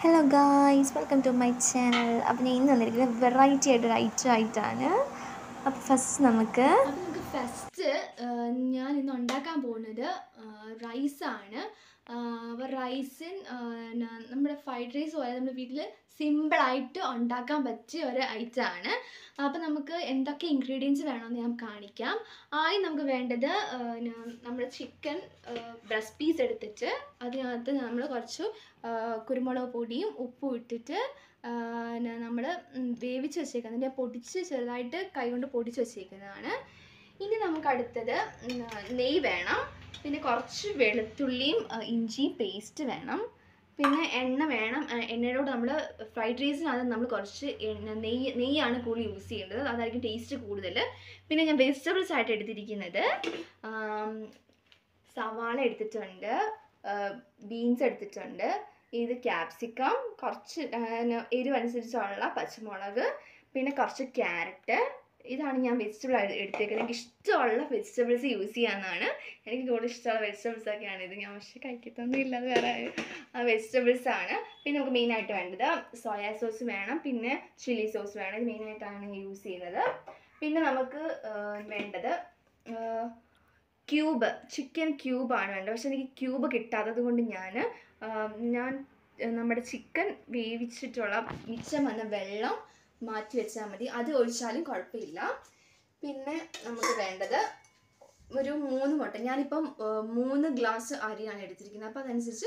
hello guys welcome to my channel അപ്പോൾ ഞാൻ ഇന്ന് വന്നിരിക്കുന്നത് വെറൈറ്റി ആയിട്ടൊരു ഐറ്റം ആയിട്ടാണ് അപ്പോൾ ഫസ്റ്റ് നമുക്ക് അപ്പം നമുക്ക് ഫസ്റ്റ് ഞാൻ ഇന്ന് ഉണ്ടാക്കാൻ പോകുന്നത് റൈസാണ് അപ്പോൾ റൈസിൻ നമ്മുടെ ഫ്രൈഡ് റൈസ് പോലെ നമ്മുടെ വീട്ടിൽ സിമ്പിളായിട്ട് ഉണ്ടാക്കാൻ പറ്റിയ ഒരു ഐറ്റമാണ് അപ്പോൾ നമുക്ക് എന്തൊക്കെ ഇൻഗ്രീഡിയൻസ് വേണമെന്ന് ഞാൻ കാണിക്കാം ആദ്യം നമുക്ക് വേണ്ടത് ആ, ന- നമ്മുടെ ചിക്കൻ ബ്രസ്റ്റ് പീസ് എടുത്തിട്ട് അതിനകത്ത് നമ്മൾ കുറച്ച് ആ, കുരുമുളക് പൊടിയും ഉപ്പും ഇട്ടിട്ട് നമ്മൾ വേവിച്ച് വെച്ചേക്കുന്നത് അതിൻ്റെ പൊടിച്ച് ചെറുതായിട്ട് കൈകൊണ്ട് പൊടിച്ച് വെച്ചേക്കുന്നതാണ് ഇനി നമുക്ക് അടുത്തത് ഉം, നെയ്യ് വേണം പിന്നെ കുറച്ച് വെളുത്തുള്ളിയും ആ, ഇഞ്ചിയും പേസ്റ്റ് വേണം പിന്നെ എണ്ണ വേണം ആ, എണ്ണയോട് നമ്മൾ ഫ്രൈഡ് റൈസിനകത്ത് നമ്മൾ കുറച്ച് എണ്ണ നെയ്യ് നെയ്യാണ് കൂടുതൽ യൂസ് ചെയ്യേണ്ടത് അതായിരിക്കും ടേസ്റ്റ് കൂടുതൽ പിന്നെ ഞാൻ വെജിറ്റബിൾസ് ആയിട്ട് എടുത്തിരിക്കുന്നത് ആം, സവാള എടുത്തിട്ടുണ്ട് ബീൻസ് എടുത്തിട്ടുണ്ട് ഇത് ക്യാപ്സിക്കം കുറച്ച് ആ, ന- എരിവനുസരിച്ചുള്ള പച്ചമുളക് പിന്നെ കുറച്ച് ക്യാരറ്റ് ഇതാണ് ഞാൻ വെജിറ്റബിൾ ആയിട്ട് എടുത്തേക്കുന്നത് എനിക്ക് ഇഷ്ടമുള്ള വെജിറ്റബിൾസ് യൂസ് ചെയ്യാമെന്നാണ് എനിക്ക് കൂടുതൽ ഇഷ്ടമുള്ള വെജിറ്റബിൾസ് ഒക്കെയാണ് ഇത് ഞാൻ പക്ഷേ കഴിക്കത്തൊന്നും ഇല്ല അത് വേറെ വെജിറ്റബിൾസ് ആണ് പിന്നെ നമുക്ക് മെയിനായിട്ട് വേണ്ടത് സോയാ സോസ് വേണം പിന്നെ ചില്ലി സോസ് വേണം ഇത് മെയിനായിട്ടാണ് യൂസ് ചെയ്യുന്നത് പിന്നെ നമുക്ക് ആ, വേണ്ടത് ക്യൂബ് ചിക്കൻ ക്യൂബാണ് വേണ്ടത് പക്ഷെ എനിക്ക് ക്യൂബ് കിട്ടാത്തത് കൊണ്ട് ഞാൻ ഞാൻ ആ, നമ്മുടെ ചിക്കൻ വേവിച്ചിട്ടുള്ള മിച്ചം വന്ന വെള്ളം മാറ്റി വെച്ചാൽ മതി അത് ഒഴിച്ചാലും കുഴപ്പമില്ല പിന്നെ നമുക്ക് വേണ്ടത് ഒരു മൂന്ന് മുട്ട ഞാനിപ്പം ആ, മൂന്ന് ഗ്ലാസ് അരിയാണ് എടുത്തിരിക്കുന്നത് അപ്പോൾ അതനുസരിച്ച്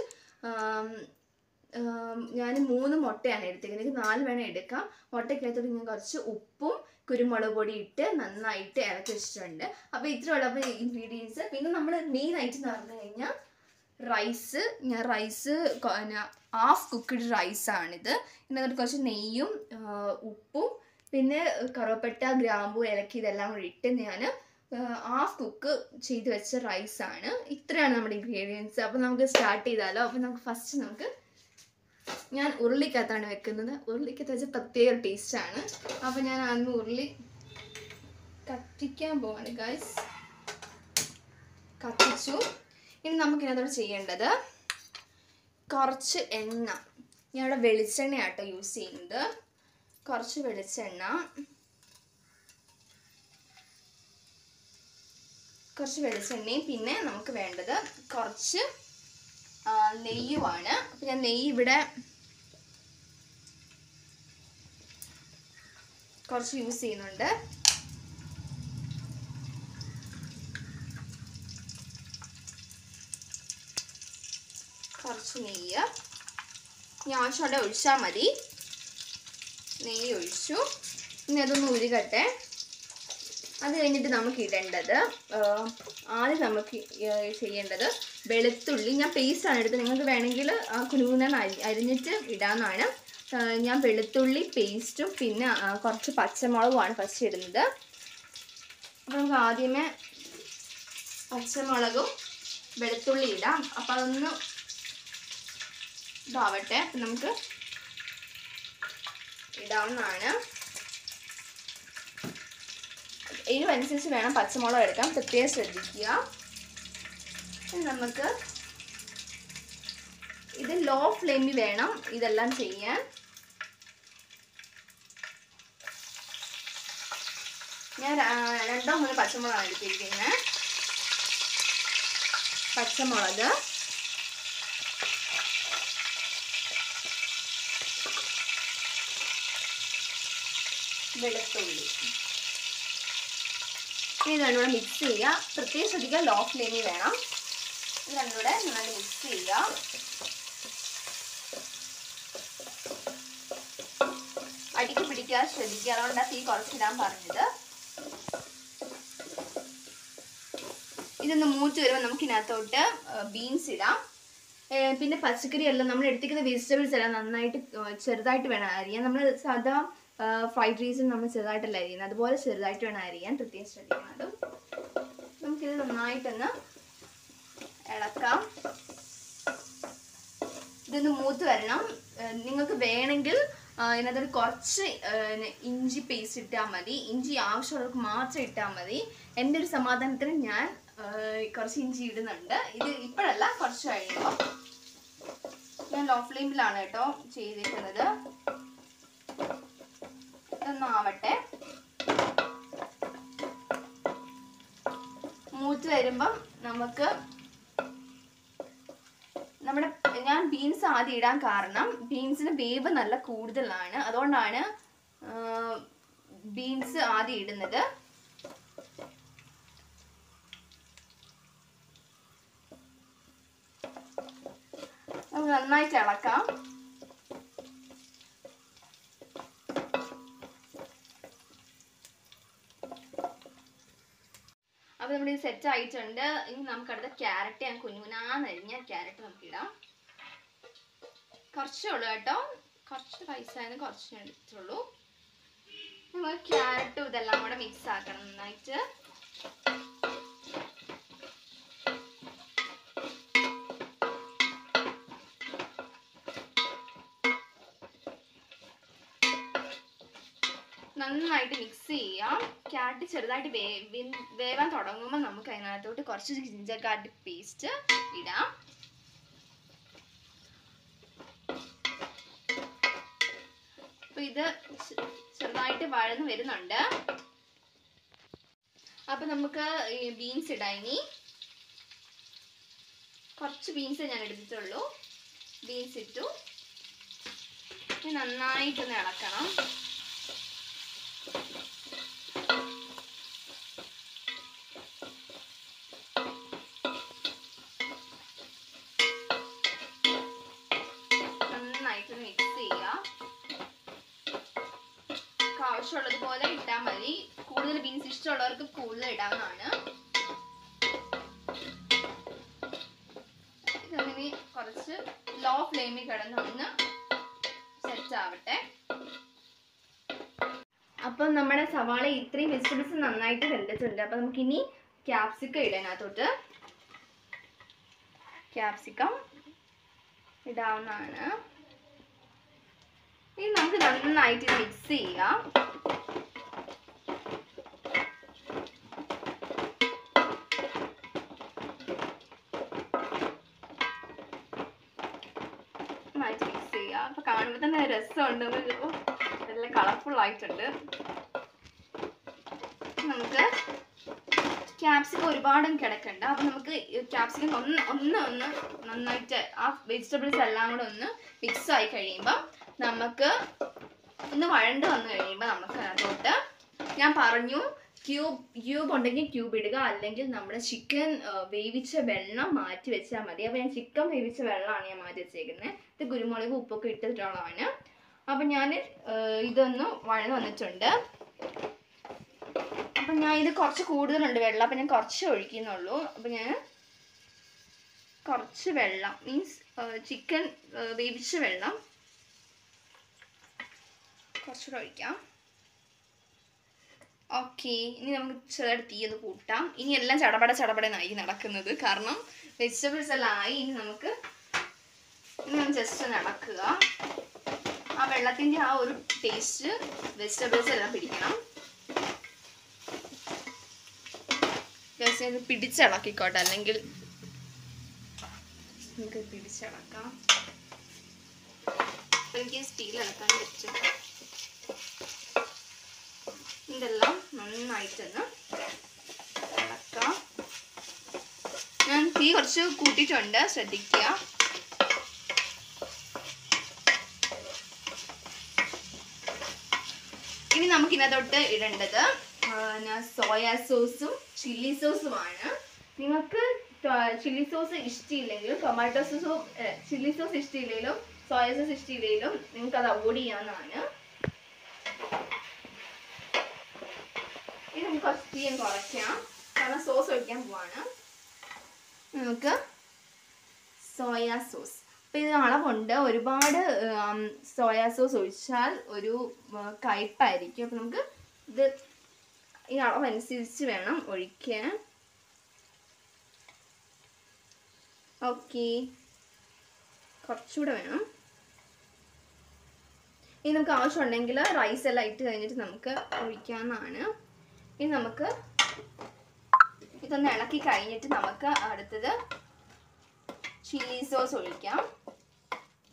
ഞാൻ മൂന്ന് മുട്ടയാണ് എടുത്തിരിക്കുന്നത് എനിക്ക് നാല് വേണം എടുക്കാം മുട്ടയ്ക്കകത്തോട്ട് ഞാൻ കുറച്ച് ഉപ്പും കുരുമുളക് പൊടി ഇട്ട് നന്നായിട്ട് ഇറക്കി വെച്ചിട്ടുണ്ട് അപ്പോൾ ഇത്രയുള്ള അപ്പോൾ ഇൻഗ്രീഡിയൻസ് പിന്നെ നമ്മൾ മെയിൻ ആയിട്ട് എന്ന് പറഞ്ഞു കഴിഞ്ഞാൽ റൈസ് ഞാൻ റൈസ് ഹാഫ് കുക്ക്ഡ് റൈസാണിത് ഇതിനകത്ത് കുറച്ച് നെയ്യും ആ, ഉപ്പും പിന്നെ കറുവപ്പട്ട ഗ്രാമ്പു ഇലക്കി ഇതെല്ലാം കൂടി ഇട്ട് ഞാൻ ഹാഫ് കുക്ക് ചെയ്ത് വെച്ച റൈസാണ് ഇത്രയാണ് നമ്മുടെ ഇൻഗ്രീഡിയൻസ് അപ്പോൾ നമുക്ക് സ്റ്റാർട്ട് ചെയ്താലോ അപ്പോൾ നമുക്ക് ഫസ്റ്റ് നമുക്ക് ഞാൻ ഉരുളിക്കകത്താണ് വെക്കുന്നത് ഉരുളിക്കകത്ത് വെച്ച പ്രത്യേക ടേസ്റ്റാണ് അപ്പോൾ ഞാൻ അന്ന് ഉരുളി കത്തിക്കാൻ പോവാണ് ഗൈസ് കത്തിച്ചു ഇനി നമുക്ക് ഇതിനകത്തോട് ചെയ്യേണ്ടത് കുറച്ച് എണ്ണ ഞാൻ ഇവിടെ വെളിച്ചെണ്ണയാട്ടോ യൂസ് ചെയ്യുന്നത് കുറച്ച് വെളിച്ചെണ്ണ കുറച്ച് വെളിച്ചെണ്ണയും പിന്നെ നമുക്ക് വേണ്ടത് കുറച്ച് ആ, നെയ്യുമാണ് അപ്പം ഞാൻ നെയ്യ് ഇവിടെ കുറച്ച് യൂസ് ചെയ്യുന്നുണ്ട് കുറച്ച് നെയ്യ് ഇനി ആവശ്യമുണ്ടെ ഒഴിച്ചാൽ മതി നെയ്യ് ഒഴിച്ചു ഇനി അതൊന്ന് ഉരുകട്ടെ അത് കഴിഞ്ഞിട്ട് നമുക്ക് ഇടേണ്ടത് ആ, ആദ്യം നമുക്ക് ഈ ചെയ്യേണ്ടത് വെളുത്തുള്ളി ഞാൻ പേസ്റ്റാണ് എടുത്തത് നിങ്ങൾക്ക് വേണമെങ്കിൽ ആ കുനുകുനാൻ അരി അരിഞ്ഞിട്ട് ഇടാമെന്നാണ് ആ, ഞാൻ വെളുത്തുള്ളി പേസ്റ്റും പിന്നെ ആ, കുറച്ച് പച്ചമുളകുമാണ് ഫസ്റ്റ് ഇടുന്നത് അപ്പോൾ നമുക്ക് ആദ്യമേ പച്ചമുളകും വെളുത്തുള്ളി ഇടാം അപ്പം അതൊന്ന് ഇതാവട്ടെ അപ്പം നമുക്ക് ഇടാവുന്നതാണ് എരിവനുസരിച്ച് വേണം പച്ചമുളക് എടുക്കാൻ പ്രത്യേകം ശ്രദ്ധിക്കുക ഇനി നമുക്ക് ഇത് ലോ ഫ്ലെയിമിൽ വേണം ഇതെല്ലാം ചെയ്യാൻ ഞാൻ ര- രണ്ടോ മൂന്ന് പച്ചമുളകാണ് എടുത്തിരിക്കുന്നത് പച്ചമുളക് വെളുത്തുള്ളി ഇനി ഇത് രണ്ടുകൂടെ മിക്സ് ചെയ്യുക പ്രത്യേകം ശ്രദ്ധിക്കുക ലോ ഫ്ലെയിമിൽ വേണം ഇത് രണ്ടുകൂടെ നന്നായി മിക്സ് ചെയ്യുക അടിക്ക് പിടിക്കാതെ ശ്രദ്ധിക്കുക അതുകൊണ്ടാണ് തീ കുറച്ചിടാൻ പറഞ്ഞത് ഇതൊന്ന് മൂത്ത് വരുമ്പോൾ നമുക്ക് ഇതിനകത്തോട്ട് ബീൻസ് ഇടാം ഏ, പിന്നെ പച്ചക്കറി എല്ലാം നമ്മൾ എടുത്തിരിക്കുന്ന വെജിറ്റബിൾസ് എല്ലാം നന്നായിട്ട് ആ, ചെറുതായിട്ട് വേണം അരിയാൻ നമ്മൾ സാധാ ഫ്രൈഡ് റൈസിന് നമ്മൾ ചെറുതായിട്ടല്ല അരിയുന്നത് അതുപോലെ ചെറുതായിട്ട് വേണം അരിയാൻ പ്രത്യേകം ശ്രദ്ധിക്കണം അതും നമുക്കിത് നന്നായിട്ടൊന്ന് ഇളക്കാം ഇതൊന്ന് മൂത്ത് വരണം ഏ, നിങ്ങൾക്ക് വേണമെങ്കിൽ ആ, ഇതിനകത്തൊരു കുറച്ച് ഏ, ഇഞ്ചി പേസ്റ്റ് ഇട്ടാൽ മതി ഇഞ്ചി ആവശ്യമുള്ളവർക്ക് മാത്രം ഇട്ടാൽ മതി എൻ്റെ ഒരു സമാധാനത്തിന് ഞാൻ ആ, കുറച്ച് ഇഞ്ചി ഇടുന്നുണ്ട് ഇത് ഇപ്പോഴല്ല കുറച്ച് കഴിയുമ്പോൾ ഞാൻ ലോ ഫ്ലെയിമിലാണ് കേട്ടോ ചെയ്തിരിക്കുന്നത് ഇതൊന്നാവട്ടെ മൂത്ത് വരുമ്പം നമുക്ക് നമ്മുടെ ഞാൻ ബീൻസ് ആദ്യം ഇടാൻ കാരണം ബീൻസിന് വേവ് നല്ല കൂടുതലാണ് അതുകൊണ്ടാണ് ബീൻസ് ആദ്യം ഇടുന്നത് നമുക്ക് നന്നായിട്ട് ഇളക്കാം അപ്പൊ നമ്മുടെ ഇത് സെറ്റ് ആയിട്ടുണ്ട് ഇനി നമുക്ക് അടുത്ത ക്യാരറ്റ് ഞാൻ കുഞ്ഞുനാന്നരിഞ്ഞ ക്യാരറ്റ് നമുക്ക് ഇടാം കുറച്ചേ ഉള്ളൂ കേട്ടോ കുറച്ച് പൈസ ആയിരുന്നു കുറച്ച് എടുത്തുള്ളൂ നമുക്ക് ക്യാരറ്റും ഇതെല്ലാം കൂടെ മിക്സ് ആക്കണം നന്നായിട്ട് നന്നായിട്ട് മിക്സ് ചെയ്യാം ക്യാരറ്റ് ചെറുതായിട്ട് വേ വിൻ- വേവാൻ തുടങ്ങുമ്പോൾ നമുക്ക് അതിനകത്തോട്ട് കുറച്ച് ജിഞ്ചർ ഗാർലിക് പേസ്റ്റ് ഇടാം അപ്പൊ ഇത് ചെ- ചെറുതായിട്ട് വഴന്ന് വരുന്നുണ്ട് അപ്പൊ നമുക്ക് ഈ ബീൻസ് ഇടാം ഇനി കുറച്ച് ബീൻസ് ഞാൻ എടുത്തിട്ടുള്ളൂ ബീൻസ് ഇട്ടു ഇനി നന്നായിട്ടൊന്ന് ഇളക്കണം നന്നായിട്ട് മിക്സ് ചെയ്യാം നമുക്ക് ആവശ്യമുള്ളത് പോലെ ഇട്ടാൽ മതി കൂടുതൽ ബീൻസ് ഇഷ്ടമുള്ളവർക്ക് കൂടുതൽ ഇടാവുന്നതാണ് ഇതൊന്നിനി കുറച്ച് ലോ ഫ്ലെയിമിൽ കിടന്ന് ഒന്ന് സെറ്റ് ആവട്ടെ അപ്പം നമ്മുടെ സവാള ഇത്രയും വെജിറ്റബിൾസ് നന്നായിട്ട് വെന്തിട്ടുണ്ട് അപ്പം നമുക്കിനി ക്യാപ്സിക്കം ഇടാനകത്തോട്ട് ക്യാപ്സിക്കം ഇടാവുന്നതാണ് ഇനി നമുക്ക് നന്നായിട്ട് മിക്സ് ചെയ്യാം നന്നായിട്ട് മിക്സ് ചെയ്യാം അപ്പൊ കാണുമ്പോൾ തന്നെ രസമുണ്ട് ഒരു ഓ, നല്ല കളർഫുൾ ആയിട്ടുണ്ട് നമുക്ക് ക്യാപ്സിക്കം ഒരുപാടും കിടക്കണ്ട അപ്പൊ നമുക്ക് ക്യാപ്സിക്കം ഒന്ന് ഒന്ന് ഒന്ന് നന്നായിട്ട് ആ വെജിറ്റബിൾസ് എല്ലാം കൂടെ ഒന്ന് മിക്സ് ആയി കഴിയുമ്പോൾ നമുക്ക് ഒന്ന് വഴണ്ട് വന്നു കഴിയുമ്പോൾ നമുക്ക് അതിനകത്തോട്ട് ഞാൻ പറഞ്ഞു ക്യൂബ് ക്യൂബ് ഉണ്ടെങ്കിൽ ക്യൂബ് ഇടുക അല്ലെങ്കിൽ നമ്മുടെ ചിക്കൻ വേവിച്ച വെള്ളം മാറ്റി വെച്ചാൽ മതി അപ്പോൾ ഞാൻ ചിക്കൻ വേവിച്ച വെള്ളമാണ് ഞാൻ മാറ്റി വെച്ചേക്കുന്നത് ഇത് കുരുമുളക് ഉപ്പൊക്കെ ഇട്ടിട്ടുള്ളതാണ് അപ്പം ഞാൻ ഇതൊന്ന് വഴന്ന് വന്നിട്ടുണ്ട് അപ്പം ഞാൻ ഇത് കുറച്ച് കൂടുതലുണ്ട് വെള്ളം അപ്പം ഞാൻ കുറച്ച് ഒഴിക്കുന്നുള്ളൂ അപ്പം ഞാൻ കുറച്ച് വെള്ളം മീൻസ് ചിക്കൻ വേവിച്ച വെള്ളം കുറച്ചുകൂടെ ഒഴിക്കാം ഓക്കെ ഇനി നമുക്ക് ചെറുതായിട്ട് തീ ഒന്ന് കൂട്ടാം ഇനി എല്ലാം ചടപട ചടപടനായി നടക്കുന്നത് കാരണം വെജിറ്റബിൾസ് എല്ലാം ആയി ഇനി നമുക്ക് ഇനി ഒന്ന് ജസ്റ്റ് ഒന്ന് ഇളക്കുക ആ വെള്ളത്തിൻ്റെ ആ ഒരു ടേസ്റ്റ് വെജിറ്റബിൾസ് എല്ലാം പിടിക്കണം ജസ്റ്റ് ഇത് പിടിച്ചിളക്കിക്കോട്ടെ അല്ലെങ്കിൽ നമുക്ക് പിടിച്ചിളക്കാം എനിക്ക് സ്റ്റീൽ ഇളക്കാൻ പറ്റും ഇതെല്ലാം നന്നായിട്ടൊന്ന് ഇളക്കാം ഞാൻ തീ കുറച്ച് കൂട്ടിയിട്ടുണ്ട് ശ്രദ്ധിക്കുക ഇനി നമുക്ക് ഇതിനകത്തോട്ട് ഇടേണ്ടത് ഞാൻ സോയാ സോസും ചില്ലി സോസുമാണ് നിങ്ങൾക്ക് ചില്ലി സോസ് ഇഷ്ടമില്ലെങ്കിലും ടൊമാറ്റോ സോസും ചില്ലി സോസ് ഇഷ്ടമില്ലെങ്കിലും സോയ സോസ് ഇഷ്ടമില്ലെങ്കിലും നിങ്ങൾക്ക് അത് അവോയ്ഡ് ചെയ്യാവുന്നതാണ് ഇത് നമുക്ക് കുറച്ച് തീ ഒന്ന് കുറയ്ക്കാം കാരണം സോസ് ഒഴിക്കാൻ പോവാണ് നമുക്ക് സോയാ സോസ് അപ്പം ഇത് അളവുണ്ട് ഒരുപാട് സോയാ സോസ് ഒഴിച്ചാൽ ഒരു ആ, കയ്പ്പായിരിക്കും അപ്പം നമുക്ക് ഇത് ഈ അളവനുസരിച്ച് വേണം ഒഴിക്കാൻ ഓക്കെ കുറച്ചുകൂടെ വേണം ഇനി നമുക്ക് ആവശ്യമുണ്ടെങ്കിൽ റൈസ് എല്ലാം ഇട്ട് കഴിഞ്ഞിട്ട് നമുക്ക് ഒഴിക്കാവുന്നതാണ് ഇനി നമുക്ക് ഇതൊന്ന് ഇളക്കി കഴിഞ്ഞിട്ട് നമുക്ക് അടുത്തത് ചില്ലി സോസ് ഒഴിക്കാം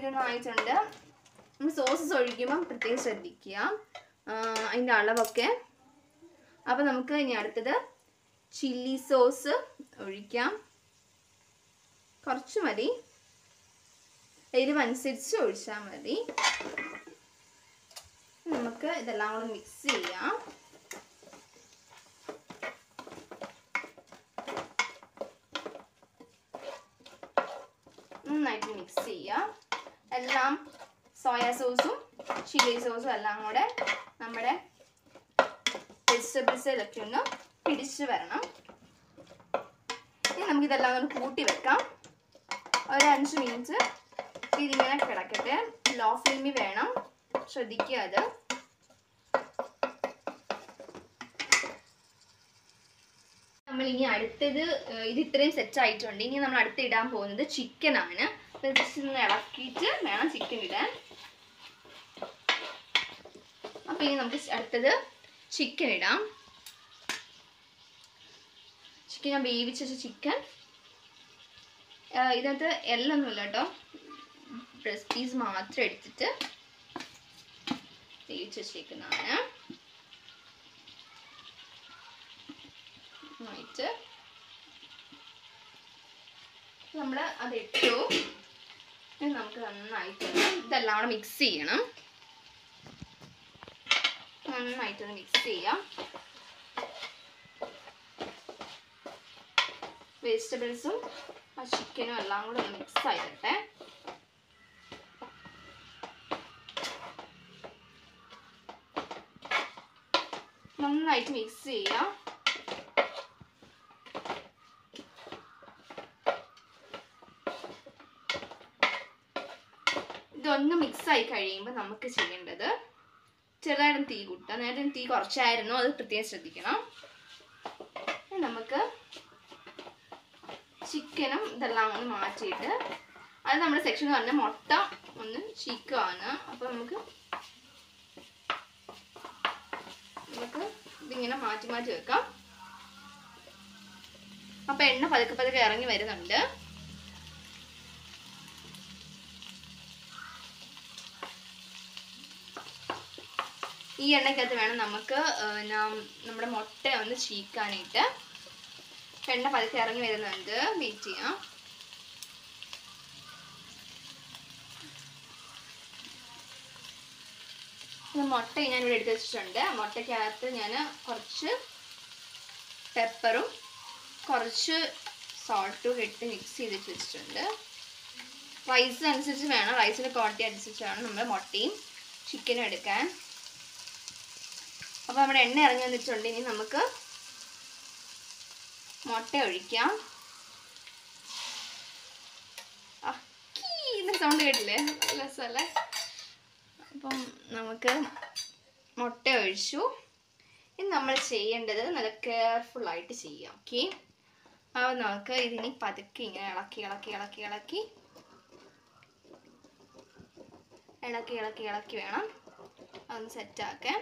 ഇതൊന്നും ആയിട്ടുണ്ട് നമ്മൾ സോസസ് ഒഴിക്കുമ്പം പ്രത്യേകം ശ്രദ്ധിക്കുക അതിൻ്റെ അളവൊക്കെ അപ്പോൾ നമുക്ക് ഇനി അടുത്തത് ചില്ലി സോസ് ഒഴിക്കാം കുറച്ച് മതി എരിവനുസരിച്ച് ഒഴിച്ചാൽ മതി നമുക്ക് ഇതെല്ലാം കൂടെ മിക്സ് ചെയ്യാം നന്നായിട്ട് മിക്സ് ചെയ്യാം എല്ലാം സോയാ സോസും ചില്ലി സോസും എല്ലാം കൂടെ നമ്മുടെ വെജിറ്റബിൾസിലൊക്കെ ഒന്ന് പിടിച്ച് വരണം ഇനി നമുക്കിതെല്ലാം ഒന്ന് കൂട്ടി വെക്കാം ഒരു അഞ്ച് മിനിറ്റ് ഇതിങ്ങനെ കിടക്കട്ടെ ലോ ഫ്ലെയിമിൽ വേണം ശ്രദ്ധിക്കുക അത് നമ്മൾ ഇനി അടുത്തത് ഏഹ്, ഇത് ഇത്രയും സെറ്റ് ആയിട്ടുണ്ട് ഇനി നമ്മൾ അടുത്ത് ഇടാൻ പോകുന്നത് ചിക്കൻ ആണ് അപ്പോൾ ജസ്റ്റ് ഒന്ന് ഇളക്കിയിട്ട് വേണം ചിക്കൻ ഇടാൻ അപ്പോൾ ഇനി നമുക്ക് അടുത്തത് ചിക്കൻ ഇടാം ചിക്കൻ ഞാൻ വേവിച്ച ചിക്കൻ ഇതിനകത്ത് എല്ലൊന്നുമില്ല കേട്ടോ ബ്രസ്റ്റ് പീസ് മാത്രം എടുത്തിട്ട് വേവിച്ച് വെച്ചേക്കുന്നതാണ് നന്നായിട്ട് നമ്മൾ അതിട്ടു ഇനി നമുക്ക് നന്നായിട്ട് ഇതെല്ലാം കൂടെ മിക്സ് ചെയ്യണം നന്നായിട്ടൊന്ന് മിക്സ് ചെയ്യാം വെജിറ്റബിൾസും ആ ചിക്കനും എല്ലാം കൂടെ ഒന്ന് മിക്സ് ആയിട്ടെ നന്നായിട്ട് മിക്സ് ചെയ്യാം ഇതൊന്ന് മിക്സ് ആയി കഴിയുമ്പോൾ നമുക്ക് ചെയ്യേണ്ടത് ചെറുതായിട്ടും തീ കൂട്ടുക നേരത്തെ തീ കുറച്ചായിരുന്നു അത് പ്രത്യേകം ശ്രദ്ധിക്കണം ഇനി നമുക്ക് ചിക്കനും ഇതെല്ലാം ഒന്ന് മാറ്റിയിട്ട് അത് നമ്മുടെ സെക്ഷൻ എന്ന് പറഞ്ഞാൽ മുട്ട ഒന്ന് ചിക്കുവാണ് അപ്പോൾ നമുക്ക് നമുക്ക് ഇതിങ്ങനെ മാറ്റി മാറ്റി വെക്കാം അപ്പോൾ എണ്ണ പതുക്കെ പതുക്കെ ഇറങ്ങി വരുന്നുണ്ട് ഈ എണ്ണയ്ക്കകത്ത് വേണം നമുക്ക് ആ, നാം- നമ്മുടെ മുട്ട ഒന്ന് ചീക്കാനായിട്ട് എണ്ണ പതുക്കെ ഇറങ്ങി വരുന്നുണ്ട് വെയിറ്റ് ചെയ്യാം ഇത് മുട്ട ഞാനിവിടെ എടുത്ത് വെച്ചിട്ടുണ്ട് ആ മുട്ടയ്ക്കകത്ത് ഞാൻ കുറച്ച് പെപ്പറും കുറച്ച് സോൾട്ടും ഇട്ട് മിക്സ് ചെയ്തിട്ട് വെച്ചിട്ടുണ്ട് റൈസ് അനുസരിച്ച് വേണം റൈസിൻ്റെ ക്വാണ്ടിറ്റി അനുസരിച്ച് വേണം നമ്മൾ മുട്ടയും ചിക്കനും എടുക്കാൻ അപ്പോൾ നമ്മുടെ എണ്ണ ഇറങ്ങി വന്നിട്ടുണ്ട് ഇനി നമുക്ക് മുട്ട ഒഴിക്കാം ആ, കീ എന്ന സൗണ്ട് കേട്ടില്ലേ നല്ല രസമല്ലേ അപ്പം നമുക്ക് മുട്ട ഒഴിച്ചു ഇനി നമ്മൾ ചെയ്യേണ്ടത് നല്ല കെയർഫുൾ ആയിട്ട് ചെയ്യാം ഓക്കെ അപ്പോൾ നമുക്ക് ഇതിനി പതുക്കെ ഇങ്ങനെ ഇളക്കി ഇളക്കി ഇളക്കി ഇളക്കി ഇളക്കി ഇളക്കി ഇളക്കി വേണം അതൊന്ന് സെറ്റാക്കാൻ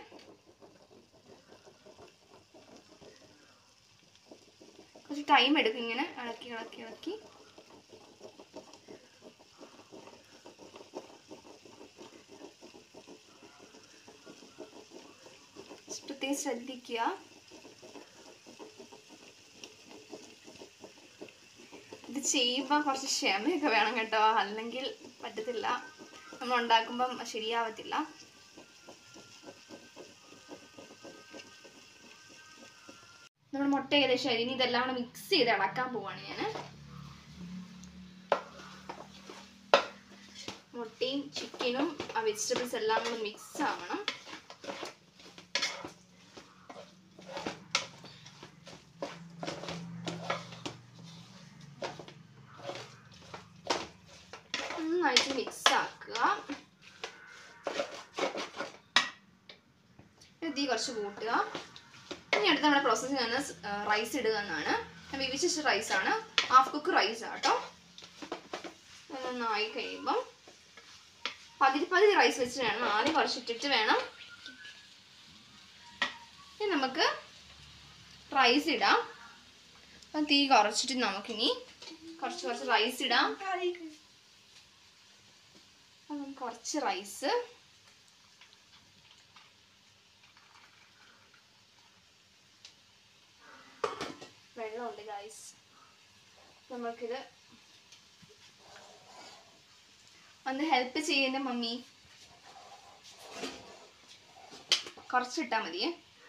കുറച്ച് ടൈം എടുക്കും ഇങ്ങനെ ഇളക്കി ഇളക്കി ഇളക്കി പ്രത്യേകം ശ്രദ്ധിക്കുക ഇത് ചെയ്യുമ്പോൾ കുറച്ച് ക്ഷമയൊക്കെ വേണം കേട്ടോ അല്ലെങ്കിൽ പറ്റത്തില്ല നമ്മൾ ഉണ്ടാക്കുമ്പം ശരിയാവത്തില്ല നമ്മൾ മുട്ട ഏകദേശം അരി ഇനി ഇതെല്ലാം കൂടെ മിക്സ് ചെയ്ത് ഇളക്കാൻ പോവാണ് ഞാൻ മുട്ടയും ചിക്കനും ആ വെജിറ്റബിൾസ് എല്ലാം കൂടെ മിക്സ് ആവണം നന്നായിട്ട് മിക്സ് ആക്കുക ഇത് തീ കുറച്ച് കൂട്ടുക ഇനി അടുത്ത നമ്മുടെ പ്രോസസ്സിംഗ് ആണ് റൈസ് ഇടുക എന്നാണ് ഞാൻ വേവിച്ച റൈസ് ആണ് ഹാഫ് കുക്ക് റൈസ് ആട്ടോ നന്നായി കഴിയുമ്പം പകുതി പകുതി റൈസ് വെച്ചിട്ട് വേണം ആദ്യം കുറച്ചിട്ടിട്ട് വേണം ഇനി നമുക്ക് റൈസ് ഇടാം അപ്പം തീ കുറച്ചിട്ട് നമുക്കിനി കുറച്ച് കുറച്ച് റൈസ് ഇടാം അപ്പം കുറച്ച് റൈസ് വെള്ളമുണ്ട് ഗൈസ് നമുക്കിത് ഒന്ന് ഹെൽപ്പ് ചെയ്യുന്ന മമ്മി കുറച്ചിട്ടാ മതിയേ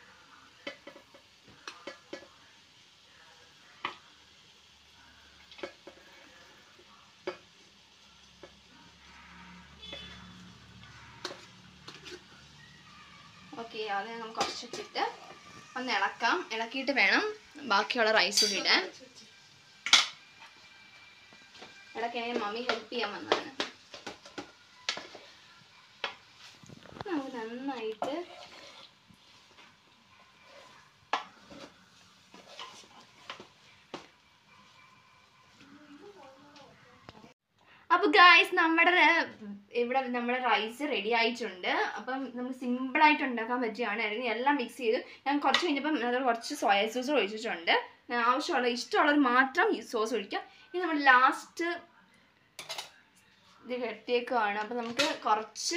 ഓക്കെ അത് നമുക്ക് കുറച്ചിട്ടിട്ട് ഒന്ന് ഇളക്കാം ഇളക്കിയിട്ട് വേണം ബാക്കിയുള്ള റൈസ് കൂടി ഇടാൻ ഇടയ്ക്കാണെങ്കിൽ മമ്മി ഹെൽപ്പ് ചെയ്യാൻ വന്നതാണ് നമുക്ക് നന്നായിട്ട് അപ്പൊ ഗായ്സ് നമ്മുടെ ര- ഇവിടെ നമ്മുടെ റൈസ് റെഡി ആയിട്ടുണ്ട് അപ്പം നമുക്ക് സിമ്പിൾ ആയിട്ട് ഉണ്ടാക്കാൻ പറ്റിയാണ് അല്ലെങ്കിൽ എല്ലാം മിക്സ് ചെയ്ത് ഞാൻ കുറച്ച് കഴിഞ്ഞപ്പം അത് കുറച്ച് സോയ സോസ് ഒഴിച്ചിട്ടുണ്ട് ഞാൻ ആവശ്യമുള്ള ഇഷ്ടമുള്ളത് മാത്രം ഈ സോസ് ഒഴിക്കാം ഇനി നമ്മൾ ലാസ്റ്റ് ഇത് കെട്ടിയേക്കുവാണ് അപ്പം നമുക്ക് കുറച്ച്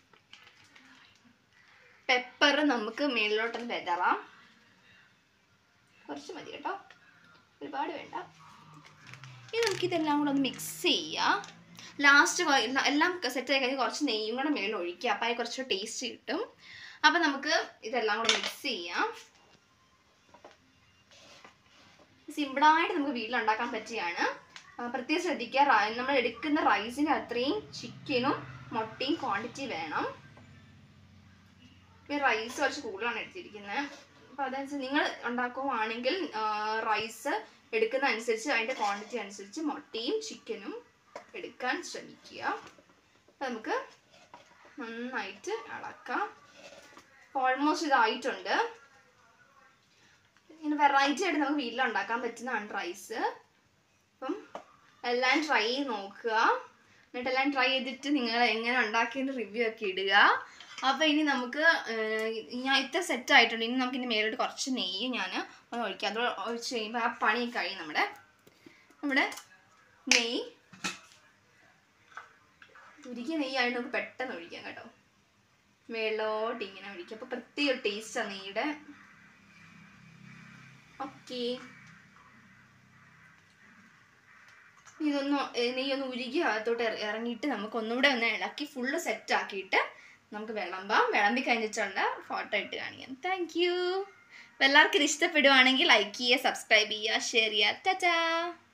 പെപ്പർ നമുക്ക് മേളിലോട്ടൊന്ന് വിതറാം കുറച്ച് മതി കേട്ടോ ഒരുപാട് വേണ്ട ഇനി നമുക്കിതെല്ലാം കൂടെ ഒന്ന് മിക്സ് ചെയ്യാം ലാസ്റ്റ് എല്ലാം സെറ്റ് ആയി കഴിഞ്ഞ് കുറച്ച് നെയ്യും കൂടെ മേളിൽ ഒഴിക്കുക അപ്പം അതിന് കുറച്ച് ടേസ്റ്റ് കിട്ടും അപ്പം നമുക്ക് ഇതെല്ലാം കൂടെ മിക്സ് ചെയ്യാം സിമ്പിളായിട്ട് നമുക്ക് വീട്ടിലുണ്ടാക്കാൻ പറ്റിയാണ് ആ, പ്രത്യേകം ശ്രദ്ധിക്കുക റ- നമ്മൾ എടുക്കുന്ന റൈസിന് അത്രയും ചിക്കനും മുട്ടയും ക്വാണ്ടിറ്റി വേണം ഈ റൈസ് കുറച്ച് കൂടുതലാണ് എടുത്തിരിക്കുന്നത് അപ്പോൾ അതനുസരിച്ച് നിങ്ങൾ ഉണ്ടാക്കുവാണെങ്കിൽ റൈസ് എടുക്കുന്ന അനുസരിച്ച് അതിൻ്റെ ക്വാണ്ടിറ്റി അനുസരിച്ച് മുട്ടയും ചിക്കനും എടുക്കാൻ ശ്രമിക്കുക അപ്പം നമുക്ക് നന്നായിട്ട് ഇളക്കാം ഓൾമോസ്റ്റ് ഇതായിട്ടുണ്ട് ഇങ്ങനെ വെറൈറ്റി ആയിട്ട് നമുക്ക് വീട്ടിൽ ഉണ്ടാക്കാൻ പറ്റുന്നതാണ് റൈസ് അപ്പം എല്ലാം ട്രൈ ചെയ്ത് നോക്കുക എന്നിട്ട് എല്ലാം ട്രൈ ചെയ്തിട്ട് നിങ്ങൾ എങ്ങനെ ഉണ്ടാക്കിയതിൻ്റെ റിവ്യൂ ഒക്കെ ഇടുക അപ്പോൾ ഇനി നമുക്ക് ഏർ, ഞാൻ ഇത്ര സെറ്റ് ആയിട്ടുണ്ട് ഇനി നമുക്ക് ഇനി മേലോട്ട് കുറച്ച് നെയ്യ് ഞാൻ ഒന്ന് ഒഴിക്കാം അത് ഒഴിച്ച് കഴിയുമ്പോൾ ആ പണി കഴിയും നമ്മുടെ നമ്മുടെ നെയ്യ് ഉരുക്കിയ നെയ്യായിട്ട് നമുക്ക് പെട്ടെന്ന് ഒഴിക്കാം കേട്ടോ മേളോട്ട് ഇങ്ങനെ ഒഴിക്കാം അപ്പോൾ പ്രത്യേക ടേസ്റ്റാണ് നെയ്യുടെ ഓക്കെ ഇതൊന്ന് ഏർ നെയ്യൊന്ന് ഉരുകി അകത്തോട്ട് ഇറ- ഇറങ്ങിയിട്ട് നമുക്ക് ഒന്നുകൂടെ ഒന്ന് ഇളക്കി ഫുള്ള് സെറ്റ് ആക്കിയിട്ട് നമുക്ക് വിളമ്പാം വിളമ്പി കഴിഞ്ഞിട്ടുള്ള ഫോട്ടോ ഇട്ട് കാണിക്കാം താങ്ക് യു എല്ലാവർക്കും ഇത് ഇഷ്ടപ്പെടുവാണെങ്കിൽ ലൈക്ക് ചെയ്യുക സബ്സ്ക്രൈബ് ചെയ്യുക ഷെയർ ചെയ്യുക ടാറ്റാ